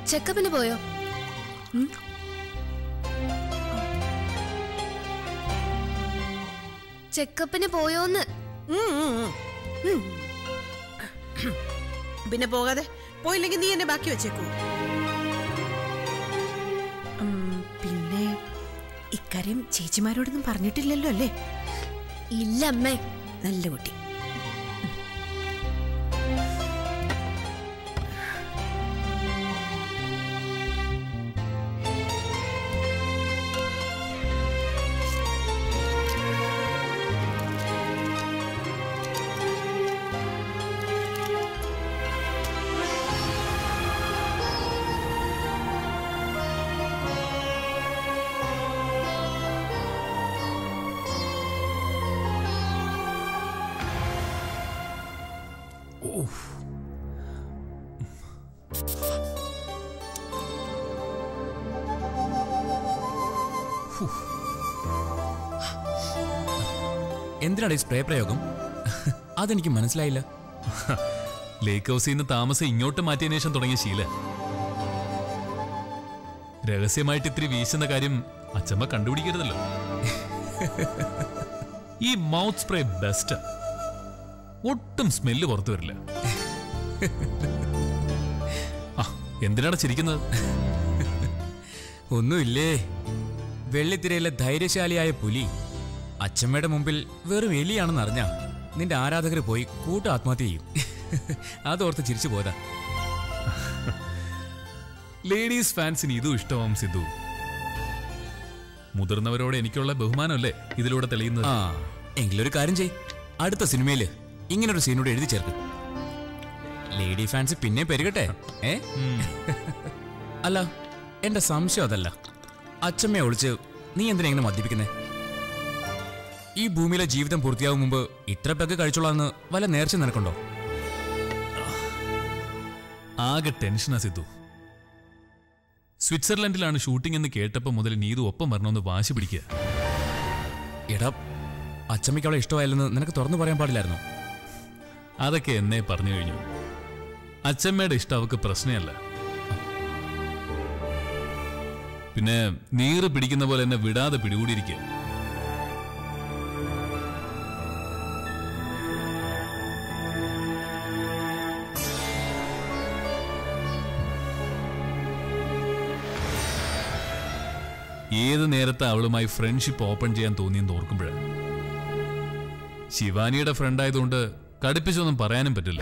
ചെക്കപ്പിന് പോയോ ചെക്കപ്പിന് പോയോന്ന് ഉം, ഉം, ഉം. ഉം. പിന്നെ പോകാതെ പോയില്ലെങ്കിൽ നീ എന്നെ ബാക്കി വെച്ചേക്കൂ ഉം, പിന്നെ ഇക്കാര്യം ചേച്ചിമാരോടൊന്നും പറഞ്ഞിട്ടില്ലല്ലോ അല്ലേ ഇല്ല അമ്മേ നല്ല കുട്ടി എന്തിനാണ് ഈ സ്പ്രേ പ്രയോഗം അതെനിക്ക് മനസ്സിലായില്ല ലേക്ക് ഹൗസിൽ നിന്ന് താമസം ഇങ്ങോട്ട് മാറ്റിയതിനു ശേഷം തുടങ്ങിയ ശീല രഹസ്യമായിട്ട് ഇത്തിരി വീശുന്ന കാര്യം അച്ചമ്മ കണ്ടുപിടിക്കരുതല്ലോ ഈ മൗത്ത് സ്പ്രേ ബെസ്റ്റ് ഒട്ടും സ്മെല്ല് പുറത്തു വരില്ല ആ, എന്തിനാണ് ചിരിക്കുന്നത് ഒന്നുമില്ലേ വെള്ളിത്തിരയിലെ ധൈര്യശാലിയായ പുലി അച്ഛമ്മയുടെ മുമ്പിൽ വെറും എലിയാണെന്ന് അറിഞ്ഞ നിന്റെ ആരാധകർ പോയി കൂട്ട ആത്മഹത്യ ചെയ്യും അതോർത്ത് ചിരിച്ചു പോതാ ലേഡീസ് ഫാൻസിന് ഇതും ഇഷ്ടമാവും സിദ്ധു മുതിർന്നവരോട് എനിക്കുള്ള ബഹുമാനമല്ലേ ഇതിലൂടെ തെളിയുന്നത് ആ എങ്കിലൊരു കാര്യം ചെയ് അടുത്ത സിനിമയില് ഇങ്ങനൊരു സീനോട് എഴുതി ചേർക്ക് ലേഡി ഫാൻസ് പിന്നെ പെരുകട്ടെ ഏ അല്ല എന്റെ സംശയം അതല്ല അച്ഛമ്മയെ ഒളിച്ച് നീ എന്തിനാ ഇങ്ങനെ മദ്യപിക്കുന്നേ ഈ ഭൂമിയിലെ ജീവിതം പൂർത്തിയാവും മുമ്പ് ഇത്ര പെഗ് കഴിച്ചോളാന്ന് വല്ല നേർച്ച നിനക്കുണ്ടോ ആകെ ടെൻഷനാ സിദ്ധു സ്വിറ്റ്സർലൻഡിലാണ് ഷൂട്ടിംഗ് എന്ന് കേട്ടപ്പോൾ മുതൽ നീതു ഒപ്പം വരണമെന്ന് വാശി പിടിക്കുക എടാ അച്ഛമ്മയ്ക്ക് അവളെ ഇഷ്ടമായില്ലെന്ന് നിനക്ക് തുറന്നു പറയാൻ പാടില്ലായിരുന്നോ അതൊക്കെ എന്നെ പറഞ്ഞു കഴിഞ്ഞു അച്ഛമ്മയുടെ ഇഷ്ടം അവക്ക് പ്രശ്നമല്ല പിന്നെ നീറ് പിടിക്കുന്ന പോലെ എന്നെ വിടാതെ പിടികൂടിയിരിക്കുക ഏത് നേരത്തെ അവളുമായി ഫ്രണ്ട്ഷിപ്പ് ഓപ്പൺ ചെയ്യാൻ തോന്നിയെന്ന് ഓർക്കുമ്പോഴാണ് ശിവാനിയുടെ ഫ്രണ്ട് ആയതുകൊണ്ട് കടുപ്പിച്ചൊന്നും പറയാനും പറ്റില്ല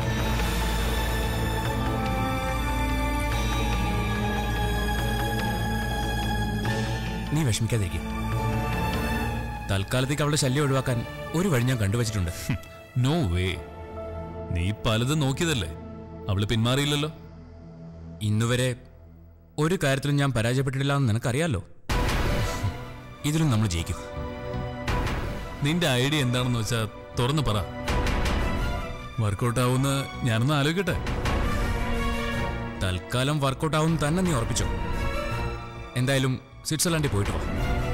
നീ വിഷമിക്കാതിരിക്കും തൽക്കാലത്തേക്ക് അവളുടെ ശല്യം ഒഴിവാക്കാൻ ഒരു വഴി ഞാൻ കണ്ടുവച്ചിട്ടുണ്ട് നോ വേ നീ പലതും നോക്കിയതല്ലേ അവള് പിന്മാറിയില്ലല്ലോ ഇന്നുവരെ ഒരു കാര്യത്തിലും ഞാൻ പരാജയപ്പെട്ടിട്ടില്ല എന്ന് നിനക്കറിയാലോ ഇതിലും നമ്മൾ ജയിക്കും നിന്റെ ഐഡിയ എന്താണെന്ന് വെച്ചാ തുറന്നു പറ വർക്കൗട്ട് ആവുന്ന ഞാനൊന്ന് ആലോചിക്കട്ടെ തൽക്കാലം വർക്കൗട്ട് ആവും തന്നെ നീ ഉറപ്പിച്ചോ എന്തായാലും സ്വിറ്റ്സർലാൻഡിൽ പോയിട്ട് വാ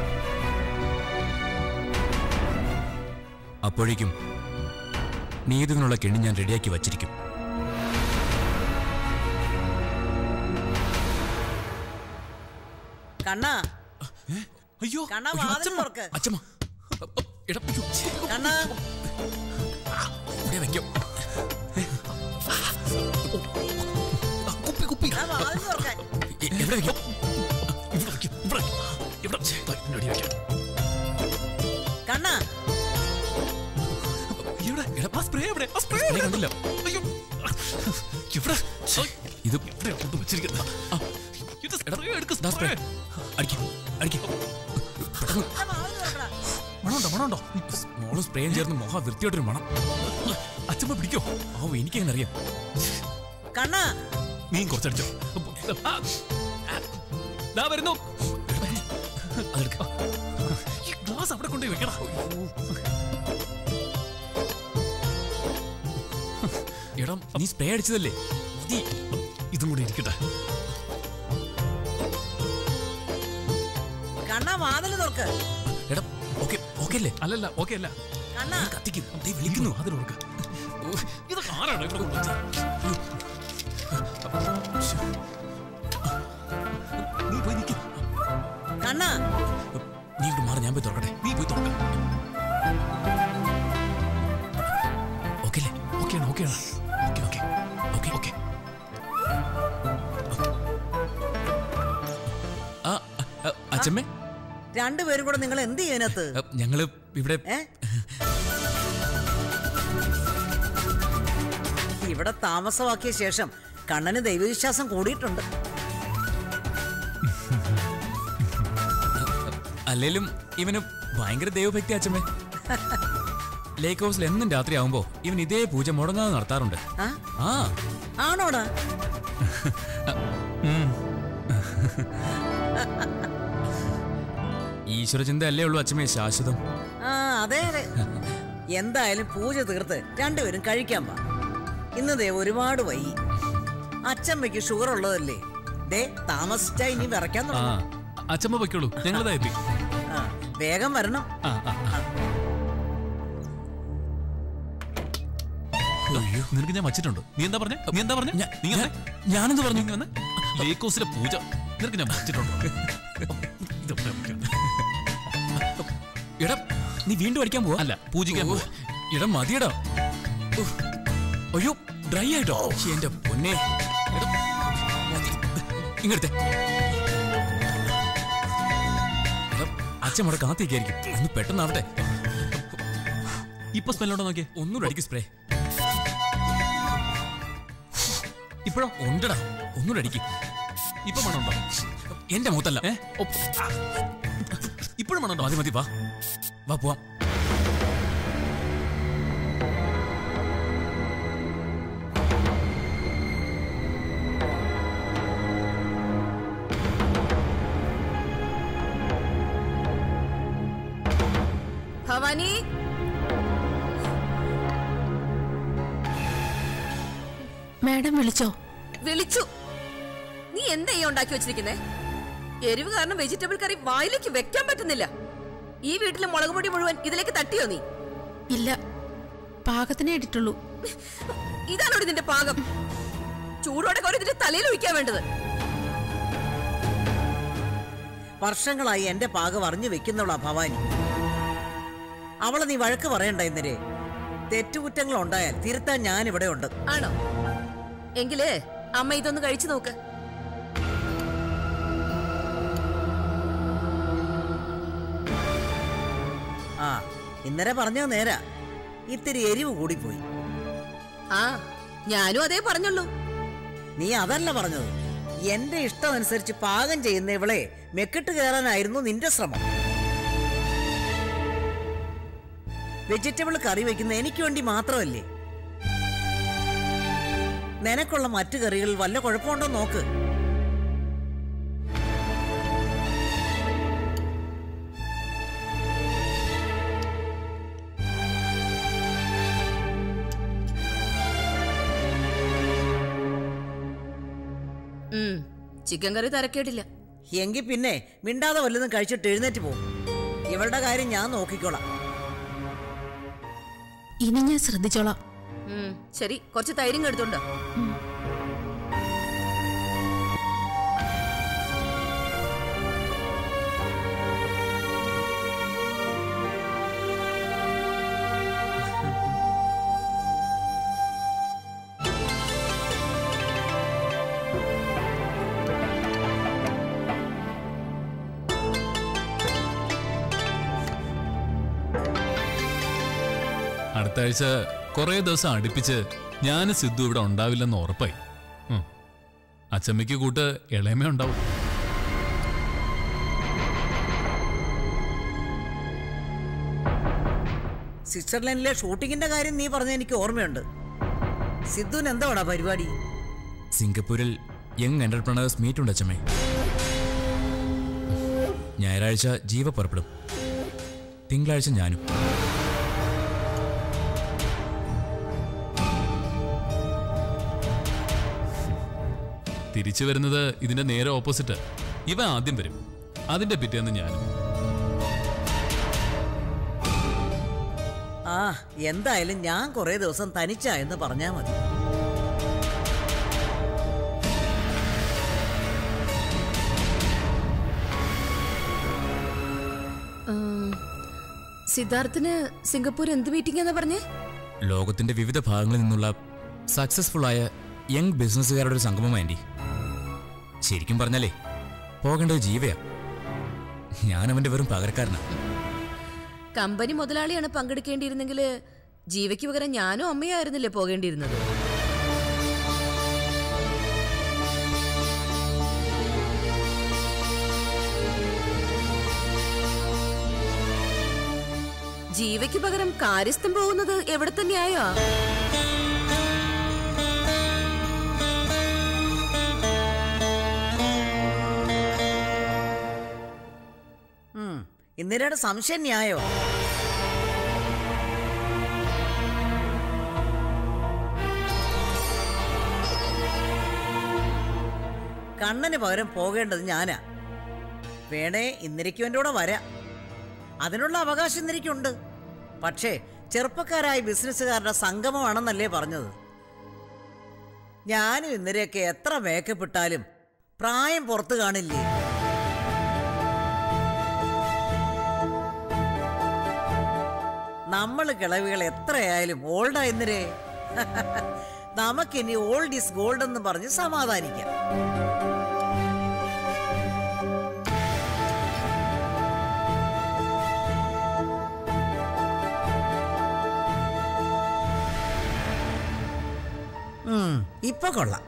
അപ്പോഴേക്കും നീ ഇതിനുള്ള കെണി ഞാൻ റെഡിയാക്കി വച്ചിരിക്കും കണ്ണാ അയ്യോ കണ്ണാ അയ്യോ, വാതിൽ അച്ഛമ്മ, തുറക്ക്. അച്ഛമ്മ എടാ, അയ്യോ, ഛെ, കണ്ണാ ഇവിടെ വെക്കാം ആ, കുപ്പി കുപ്പി ആ വാതിൽ തുറക്കാൻ എ- എവിടെ വെക്കാം ഇവിടെ വെക്കാം ഇവിടെ വെക്കാം. ഇവിടെ ഛെ, ദാ, ഇതിന്റെ അടിയിൽ വെക്കാം കണ്ണാ എവിടെ എടാ, ആ സ്പ്രേ എവിടെ ആ സ്പ്രേ കണ്ടില്ല അയ്യോ എവിടെ ഛെ, ഇത് ഇവിടെ കൊണ്ട് വെച്ചിരിക്കുന്നത് ആ, ഇത് spray എടുക്ക്, ദാ സ്പ്രേ spray. അടിക്കും അടിക്കും പെട്ടെന്ന് ആ വാതിൽ തുറക്കടാ മണമുണ്ടോ മണമുണ്ടോ മോളും സ്പ്രേയും ചേർന്ന് മുഖ വൃത്തിയോട്ടൊരു മണം അച്ഛമ്മ പിടിക്കോ ഓ എനിക്കെങ്ങനെ അറിയാം കണ്ണാ നീ കുറച്ചടിച്ചോ ആ, ആ, ദാ വരുന്നു അതെടുക്ക ഈ ഗ്ലാസ് അവിടെ കൊണ്ടുപോയി വെക്കടാ എടാ നീ സ്പ്രേ അടിച്ചതല്ലേ മതി. ഇതും കൂടി ഇരിക്കട്ടെ കണ്ണാ വാതിൽ തുറക്ക് എടാ ഓക്കെ ഓക്കെ അല്ലേ അല്ലല്ല ഓക്കെ അല്ല കണ്ണാ കത്തിക്കും ദേ വിളിക്കുന്നു അതിലോർക്ക ഇത് ആരാണ് ഇവിടെ കൊണ്ടുവച്ചത്? നീ പോയി നിൽക്ക് കണ്ണാ നീ ഇങ്ങോട്ട് മാറി ഞാൻ പോയി തുറക്കട്ടെ നീ പോയി തുറക്ക ഓക്കെ അല്ലേ ഓക്കെയാണ് ഓക്കെയാണ് ഓക്കെ ഓക്കെ ഓക്കെ ഓക്കെ ആ ആ, ആ, അച്ഛമ്മേ രണ്ടുപേരും കൂടെ നിങ്ങൾ എന്ത് ചെയ്യാനത്ത് ആ, ഞങ്ങള് ഇവിടെ ഏ ഇവിടെ താമസമാക്കിയ ശേഷം കണ്ണന് ദൈവവിശ്വാസം കൂടിയിട്ടുണ്ട് അല്ലേലും ഇവന് ഭയങ്കര ദൈവഭക്തി അച്ഛമ്മേ ലേക്ക് ഹൗസിൽ എന്നും രാത്രി ആവുമ്പോ ഇവൻ ഇതേ പൂജ മുടങ്ങാതെ നടത്താറുണ്ട് ആ ആ ആണോടാ ഈശ്വരചിന്ത അല്ലേ ഉള്ളൂ അച്ഛമ്മേ ശാശ്വതം ആ അതെ അതെ എന്തായാലും പൂജ തീർത്ത് രണ്ടുപേരും കഴിക്കാൻ പാ ഇന്ന് ദേ ഒരുപാട് വൈകി അച്ഛമ്മയ്ക്ക് ഷുഗർ ഉള്ളതല്ലേ ദേ താമസിച്ചാ ഇനി വിറയ്ക്കാൻ ആ തുടങ്ങും അച്ഛമ്മ പൊയ്ക്കോളൂ ഞങ്ങളിതാ എത്തി ആ, വേഗം വരണം ആ ആ ആ. അയ്യോ നിനക്ക് ഞാൻ വച്ചിട്ടുണ്ട് നീ എന്താ പറഞ്ഞ നീ എന്താ പറഞ്ഞ ഞാ- നീ ഞാൻ- ഞാനെന്ത് പറഞ്ഞു വന്ന് ലേക്കോസിലെ പൂജ നിനക്ക് ഞാൻ വച്ചിട്ടുണ്ട് ഇതെവിടെ വെക്കാം? എടാ നീ വീണ്ടും അടിക്കാൻ പോവാ അല്ല പൂജിക്കാൻ ഓ, പോവാ. എടാ മതിയടാ ഉഫ്. അയ്യോ ഡ്രൈ ആയിട്ടോ എന്റെ പൊന്നെ എടാ, മതി. ഇങ്ങടുത്തെ എടാ, അച്ഛൻ അവിടെ കാത്തിരിക്കായിരിക്കും ഒന്ന് പെട്ടെന്നാവട്ടെ ഇപ്പൊ സ്മെല്ലോണ്ടോ നോക്കിയേ ഒന്നുകൂടെ അടിക്ക് സ്പ്രേ ഇപ്പോഴോ ഉണ്ടടാ ഒന്നുകൂടെ അടിക്ക് ഇപ്പൊ മണമുണ്ടോ എന്റെ മുത്തല്ല ഏ? ഓ, ആ. ഇപ്പോഴും മണമുണ്ടോ മതി മതി വാ വാ പോവാം ഭവാനി മാഡം വിളിച്ചോ വിളിച്ചു നീ എന്താ ഈ ഉണ്ടാക്കി വെച്ചിരിക്കുന്നേ എരിവ് കാരണം വെജിറ്റബിൾ കറി വായിലേക്ക് വെക്കാൻ പറ്റുന്നില്ല ഈ വീട്ടിലെ മുളക് പൊടി മുഴുവൻ ഇതിലേക്ക് തട്ടിയോ നീ ഇല്ല പാകത്തിനേ ഇട്ടിട്ടുള്ളൂ ഇതാണോ ഇതിന്റെ പാകം ചൂടോടെ കോരി ഇതിന്റെ തലയിൽ ഒഴിക്കാൻ വേണ്ടത് വർഷങ്ങളായി എന്റെ പാകം അറിഞ്ഞു വെക്കുന്നവളാ ഭവാനി അവളെ നീ വഴക്ക് പറയണ്ട ഇന്നലെ തെറ്റുകുറ്റങ്ങൾ ഉണ്ടായാൽ തിരുത്താൻ ഞാൻ ഇവിടെ ഉണ്ട് ആണോ എങ്കില് അമ്മ ഇതൊന്ന് കഴിച്ചു നോക്ക് ആ ഇന്നലെ പറഞ്ഞത് നേരാ ഇത്തിരി എരിവ് കൂടിപ്പോയി ആ ഞാനും അതേ പറഞ്ഞുള്ളൂ നീ അതല്ല പറഞ്ഞത് എന്റെ ഇഷ്ടമനുസരിച്ച് പാകം ചെയ്യുന്ന ഇവളെ മെക്കിട്ട് കയറാനായിരുന്നു നിന്റെ ശ്രമം വെജിറ്റബിൾ കറി വെക്കുന്ന എനിക്ക് വേണ്ടി മാത്രമല്ലേ നിനക്കുള്ള മറ്റു കറികളിൽ വല്ല കുഴപ്പമുണ്ടോ നോക്ക് ഉം ചിക്കൻ കറി തരക്കേടില്ല എങ്കിൽ പിന്നെ മിണ്ടാതെ വല്ലതും കഴിച്ചിട്ട് എഴുന്നേറ്റ് പോകും ഇവളുടെ കാര്യം ഞാൻ നോക്കിക്കോളാം ഇനി ഞാൻ ശ്രദ്ധിച്ചോളാം ഉം ശരി കുറച്ച് തൈരും എടുത്തുണ്ടോ അടുത്ത ആഴ്ച കുറെ ദിവസം അടുപ്പിച്ച് ഞാൻ സിദ്ധു ഇവിടെ ഉണ്ടാവില്ലെന്ന് ഉറപ്പായി ഉം. അച്ചമ്മയ്ക്ക് കൂട്ട് ഇളയമ ഉണ്ടാവും സ്വിറ്റ്സർലൻഡിലെ ഷൂട്ടിങ്ങിന്റെ കാര്യം നീ പറഞ്ഞ എനിക്ക് ഓർമ്മയുണ്ട് സിദ്ധുവിന് എന്താടാ പരിപാടി സിംഗപ്പൂരിൽ യങ് എന്റർപ്രണേഴ്സ് മീറ്റ് ഉണ്ട് അച്ഛമ്മേ ഞായറാഴ്ച ജീവ പുറപ്പെടും തിങ്കളാഴ്ച ഞാനും തിരിച്ചു വരുന്നത് ഇതിന്റെ നേരെ ഓപ്പോസിറ്റ് ഇവ ആദ്യം വരും അതിന്റെ പിറ്റേന്ന് ഞാനും ആ എന്തായാലും ഞാൻ കുറെ ദിവസം തനിച്ചാ എന്ന് പറഞ്ഞാ മതി സിദ്ധാർത്ഥിന് സിംഗപ്പൂർ എന്ത് മീറ്റിംഗ് എന്നാ പറഞ്ഞേ ലോകത്തിന്റെ വിവിധ ഭാഗങ്ങളിൽ നിന്നുള്ള സക്സസ്ഫുൾ ആയ യങ് ബിസിനസ്സുകാരുടെ ഒരു സംഗമം ആൻറ്റി ശരിക്കും പറഞ്ഞാലേ പോകേണ്ടത് ജീവയാ ഞാൻ അവന്റെ വെറും പകരക്കാരനാ കമ്പനി മുതലാളിയാണ് പങ്കെടുക്കേണ്ടിയിരുന്നെങ്കിൽ ജീവയ്ക്ക് പകരം ഞാനും അമ്മയായിരുന്നില്ലേ പോകേണ്ടിയിരുന്നത് ജീവയ്ക്ക് പകരം കാര്യസ്ഥം പോകുന്നത് എവിടെ തന്നെയായോ ഉം. ഇന്ദിരയുടെ സംശയം ന്യായോ കണ്ണന് പകരം പോകേണ്ടത് ഞാനാ വേണേ ഇന്ദിരയ്ക്കും എൻ്റെ കൂടെ വരാം അതിനുള്ള അവകാശം ഇന്ദിരയ്ക്കുണ്ട് പക്ഷേ ചെറുപ്പക്കാരായ ബിസിനസ്സുകാരുടെ സംഗമമാണെന്നല്ലേ പറഞ്ഞത് ഞാനും ഇന്ദിരയൊക്കെ എത്ര മേക്കപ്പ് ഇട്ടാലും പ്രായം പുറത്തു കാണില്ലേ നമ്മൾ കിളവികൾ എത്രയായാലും ഓൾഡാ എന്നിരേ നമുക്കിനി ഓൾഡ് ഈസ് ഗോൾഡ് എന്ന് പറഞ്ഞ് സമാധാനിക്കാം ഉം, ഇപ്പൊ കൊള്ളാം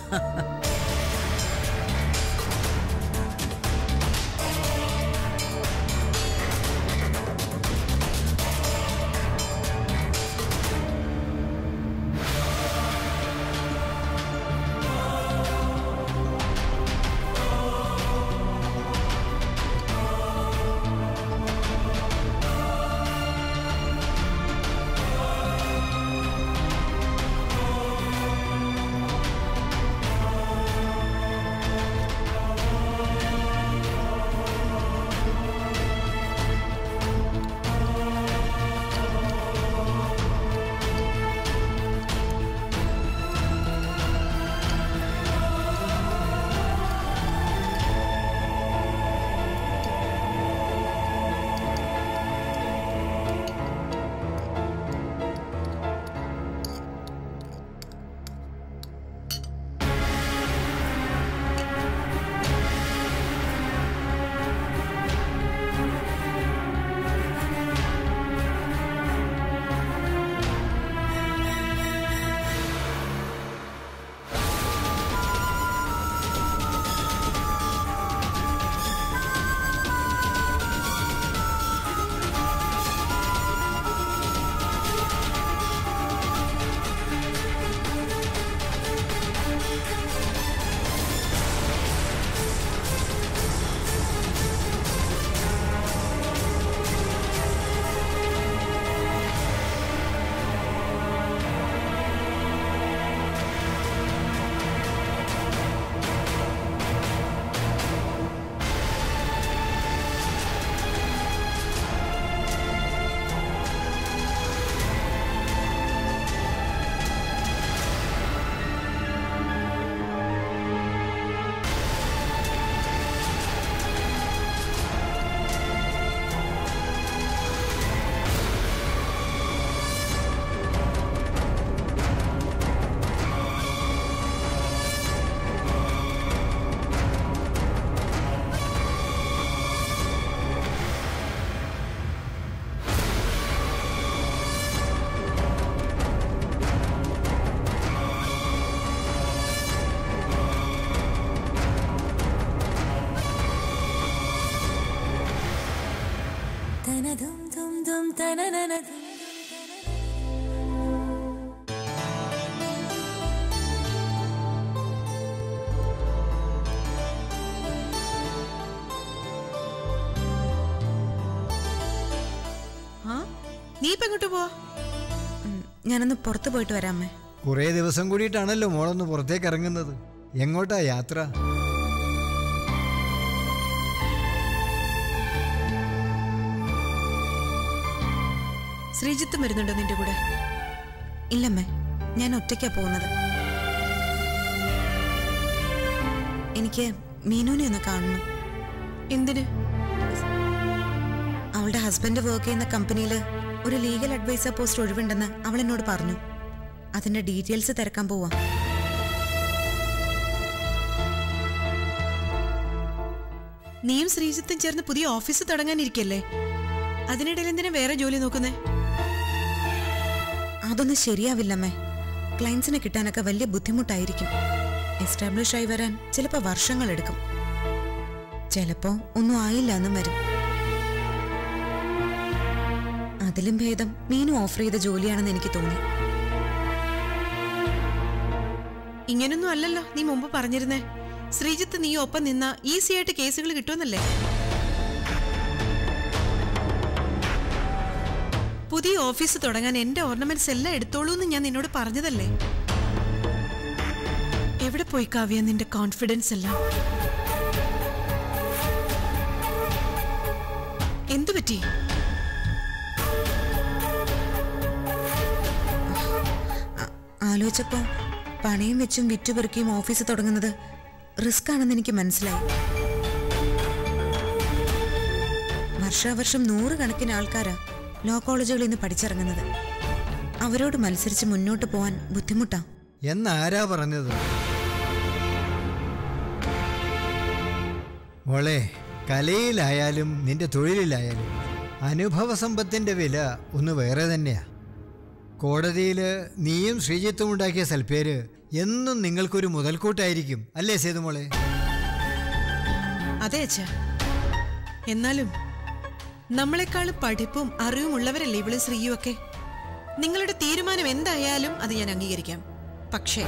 ആ നീ ഇപ്പൊ എങ്ങോട്ട് പോവാ ഉം, ഞാനൊന്ന് പുറത്ത് പോയിട്ട് വരാമേ കുറേ ദിവസം കൂടിയിട്ടാണല്ലോ മോളൊന്ന് പുറത്തേക്ക് ഇറങ്ങുന്നത് എങ്ങോട്ടാ യാത്ര ശ്രീജിത്തും വരുന്നുണ്ടോ നിന്റെ കൂടെ ഇല്ലമ്മേ ഞാൻ ഒറ്റയ്ക്കാ പോകുന്നത് എനിക്ക് മീനുവിനെ ഒന്ന് കാണണം എന്തിന് അവൾ അവളുടെ ഹസ്ബൻഡ് വർക്ക് ചെയ്യുന്ന കമ്പനിയിൽ ഒരു ലീഗൽ അഡ്വൈസർ പോസ്റ്റ് ഒഴിവുണ്ടെന്ന് അവൾ എന്നോട് പറഞ്ഞു അതിന്റെ ഡീറ്റെയിൽസ് തിരക്കാൻ പോവാ നീയും ശ്രീജിത്തും ചേർന്ന് പുതിയ ഓഫീസ് തുടങ്ങാനിരിക്കല്ലേ അതിനിടയിൽ എന്തിനാ വേറെ ജോലി നോക്കുന്നേ അതൊന്നും ശരിയാവില്ലമ്മേ ക്ലയൻസിനെ കിട്ടാനൊക്കെ വലിയ ബുദ്ധിമുട്ടായിരിക്കും എസ്റ്റാബ്ലിഷ് ആയി വരാൻ ചിലപ്പോൾ വർഷങ്ങളെടുക്കും ചിലപ്പോ ഒന്നും ആയില്ല എന്നും വരും അതിലും ഭേദം മീനു ഓഫർ ചെയ്ത ജോലിയാണെന്ന് എനിക്ക് തോന്നി ഇങ്ങനൊന്നും അല്ലല്ലോ നീ മുമ്പ് പറഞ്ഞിരുന്നേ ശ്രീജിത്ത് നീ ഒപ്പം നിന്ന ഈസി ആയിട്ട് കേസുകൾ കിട്ടുമെന്നല്ലേ പുതിയ ഓഫീസ് തുടങ്ങാൻ എന്റെ ഓർണമെന്റ്സ് എല്ലാം എടുത്തോളൂ എന്ന് ഞാൻ നിന്നോട് പറഞ്ഞതല്ലേ എവിടെ പോയി കാവ്യ നിന്റെ കോൺഫിഡൻസ് എല്ലാം എന്തു പറ്റി ആ- ആലോചിച്ചപ്പോ പണയം വെച്ചും വിറ്റുപെറുക്കിയും ഓഫീസ് തുടങ്ങുന്നത് റിസ്ക് ആണെന്ന് എനിക്ക് മനസ്സിലായി വർഷാവർഷം നൂറുകണക്കിന് ആൾക്കാരാ ലോ കോളേജുകളിൽ നിന്ന് പഠിച്ചിറങ്ങുന്നത് അവരോട് മത്സരിച്ച് മുന്നോട്ട് പോവാൻ ബുദ്ധിമുട്ടാ എന്നാരാ പറഞ്ഞത് മോളെ കലയിലായാലും നിന്റെ തൊഴിലിലായാലും അനുഭവ സമ്പത്തിന്റെ വില ഒന്ന് വേറെ തന്നെയാ കോടതിയിൽ നീയും ശ്രീജിത്തും ഉണ്ടാക്കിയ സൽപ്പേര് എന്നും നിങ്ങൾക്കൊരു മുതൽക്കൂട്ടായിരിക്കും അല്ലേ സേതുമോളെ അതെ അച്ഛ എന്നാലും നമ്മളെക്കാളും പഠിപ്പും അറിവും ഉള്ളവരല്ലേ ഇവള് ശ്രീയും ഒക്കെ നിങ്ങളുടെ തീരുമാനം എന്തായാലും അത് ഞാൻ അംഗീകരിക്കാം പക്ഷേ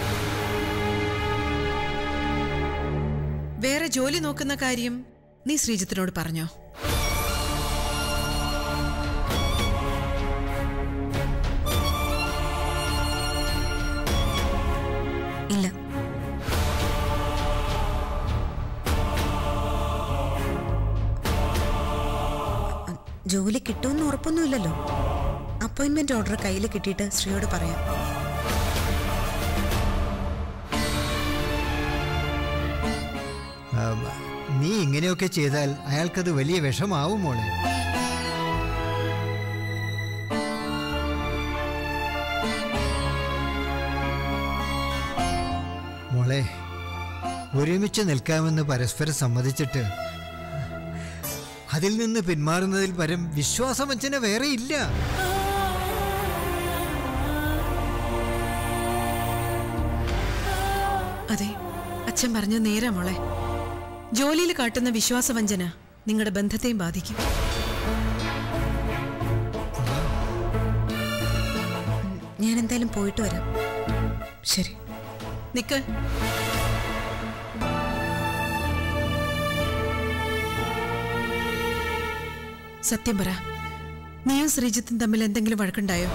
വേറെ ജോലി നോക്കുന്ന കാര്യം നീ ശ്രീജിത്തിനോട് പറഞ്ഞോ ഇല്ല അ- ജോലി കിട്ടുമെന്ന് ഉറപ്പൊന്നുമില്ലല്ലോ അപ്പോയിന്റ്മെന്റ് ഓർഡർ കയ്യിൽ കിട്ടിയിട്ട് ശ്രീയോട് പറയാം ആ, നീ ഇങ്ങനെയൊക്കെ ചെയ്താൽ അയാൾക്കത് വലിയ വിഷമാവും മോളെ മോളെ ഒരുമിച്ച് നിൽക്കാമെന്ന് പരസ്പരം സമ്മതിച്ചിട്ട് അതിൽ നിന്ന് പിന്മാറുന്നതിൽ പരം വിശ്വാസവഞ്ചന വേറെ ഇല്ല അതെ അച്ഛൻ പറഞ്ഞ നേരാ മോളെ ജോലിയിൽ കാട്ടുന്ന വിശ്വാസവഞ്ചന നിങ്ങളുടെ ബന്ധത്തെയും ബാധിക്കും ഞാൻ എന്തായാലും പോയിട്ട് വരാം ശരി നിക്ക് സത്യം പറ നീയും ശ്രീജിത്തും തമ്മിൽ എന്തെങ്കിലും വഴക്കുണ്ടായോ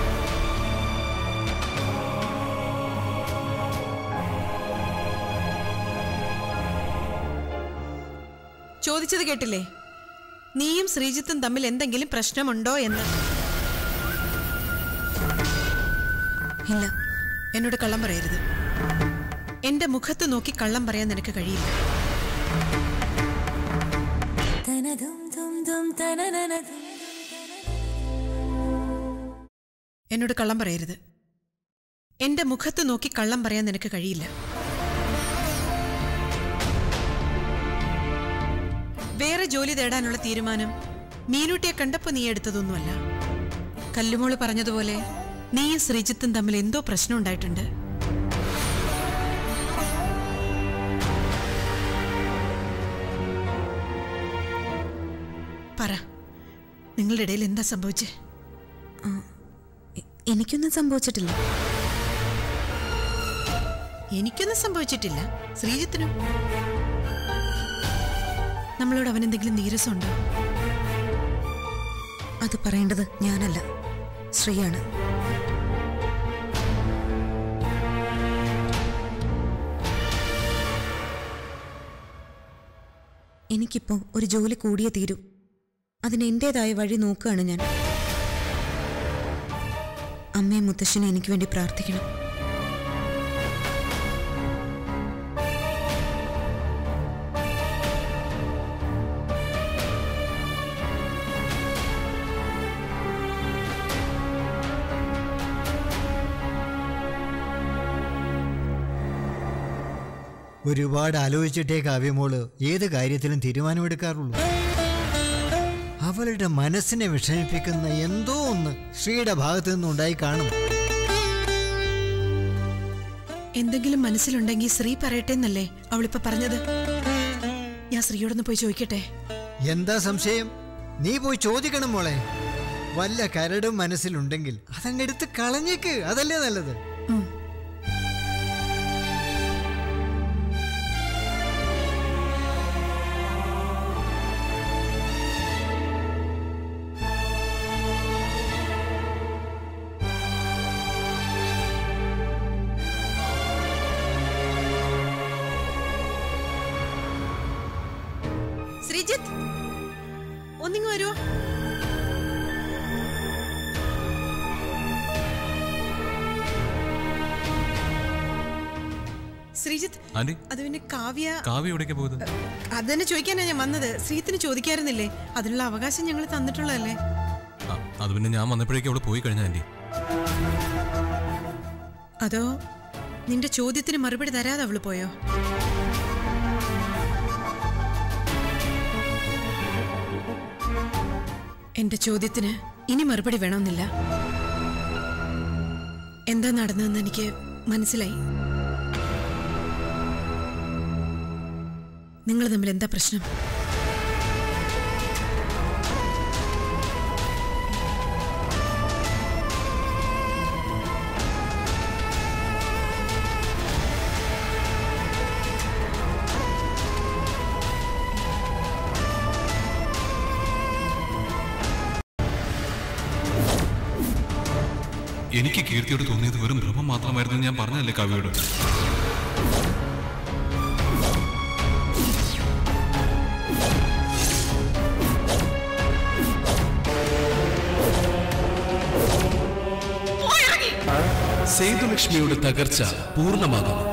ചോദിച്ചത് കേട്ടില്ലേ നീയും ശ്രീജിത്തും തമ്മിൽ എന്തെങ്കിലും പ്രശ്നമുണ്ടോ എന്ന് ഇല്ല എന്നോട് കള്ളം പറയരുത് എന്റെ മുഖത്ത് നോക്കി കള്ളം പറയാൻ നിനക്ക് കഴിയില്ല എന്നോട് കള്ളം പറയരുത് എന്റെ മുഖത്ത് നോക്കി കള്ളം പറയാൻ നിനക്ക് കഴിയില്ല വേറെ ജോലി തേടാനുള്ള തീരുമാനം മീനൂട്ടിയെ കണ്ടപ്പോ നീ എടുത്തതൊന്നുമല്ല കല്ലുമോള് പറഞ്ഞതുപോലെ നീയും ശ്രീജിത്തും തമ്മിൽ എന്തോ പ്രശ്നം ഉണ്ടായിട്ടുണ്ട് പറ നിങ്ങളുടെ ഇടയിൽ എന്താ സംഭവിച്ചേ എ- എനിക്കൊന്നും സംഭവിച്ചിട്ടില്ല എനിക്കൊന്നും സംഭവിച്ചിട്ടില്ല ശ്രീജിത്തിനും നമ്മളോട് അവൻ എന്തെങ്കിലും നീരസമുണ്ടോ അത് പറയേണ്ടത് ഞാനല്ല ശ്രീയാണ് എനിക്കിപ്പോ ഒരു ജോലി കൂടിയേ തീരൂ അതിന് എന്റേതായ വഴി നോക്കുകയാണ് ഞാൻ അമ്മയും മുത്തശ്ശനെ എനിക്ക് വേണ്ടി പ്രാർത്ഥിക്കണം ഒരുപാട് ആലോചിച്ചിട്ടേ കാവ്യമോള് ഏത് കാര്യത്തിലും തീരുമാനമെടുക്കാറുള്ളൂ അവളുടെ മനസ്സിനെ വിഷമിപ്പിക്കുന്ന എന്തോ ഒന്ന് ശ്രീയുടെ ഭാഗത്തു നിന്നുണ്ടായി കാണും എന്തെങ്കിലും മനസ്സിലുണ്ടെങ്കിൽ ശ്രീ പറയട്ടെ എന്നല്ലേ അവളിപ്പോ പറഞ്ഞത് ഞാൻ ശ്രീയോടൊന്ന് പോയി ചോദിക്കട്ടെ എന്താ സംശയം നീ പോയി ചോദിക്കണം മോളെ വല്ല കരടും മനസ്സിലുണ്ടെങ്കിൽ അതങ്ങെടുത്ത് കളഞ്ഞേക്ക് അതല്ലേ നല്ലത് ഉം. ശ്രീജിത്ത് ഒന്നിങ്ങ് വരുമോ ശ്രീജിത്ത് ആന്റി അത് പിന്നെ കാവ്യ കാവ്യ എവിടേക്ക് പോകുന്നത് അത് തന്നെ ചോദിക്കാനാ ഞാൻ വന്നത് ശ്രീത്തിന് ചോദിക്കാറുന്നില്ലേ അതിനുള്ള അവകാശം ഞങ്ങൾ തന്നിട്ടുള്ളതല്ലേ ആ, അത് പിന്നെ ഞാൻ വന്നപ്പോഴേക്കും അവിടെ പോയി കഴിഞ്ഞ ആന്റി അതോ നിന്റെ ചോദ്യത്തിന് മറുപടി തരാതെ അവള് പോയോ എന്റെ ചോദ്യത്തിന് ഇനി മറുപടി വേണമെന്നില്ല എന്താ നടന്നതെന്ന് എനിക്ക് മനസ്സിലായി നിങ്ങൾ തമ്മിൽ എന്താ പ്രശ്നം എനിക്ക് കീർത്തിയോട് തോന്നിയത് വെറും ഭ്രമം മാത്രമായിരുന്നു എന്ന് ഞാൻ പറഞ്ഞതല്ലേ കാവ്യയോട് സേതുലക്ഷ്മിയുടെ തകർച്ച പൂർണ്ണമാകുന്നു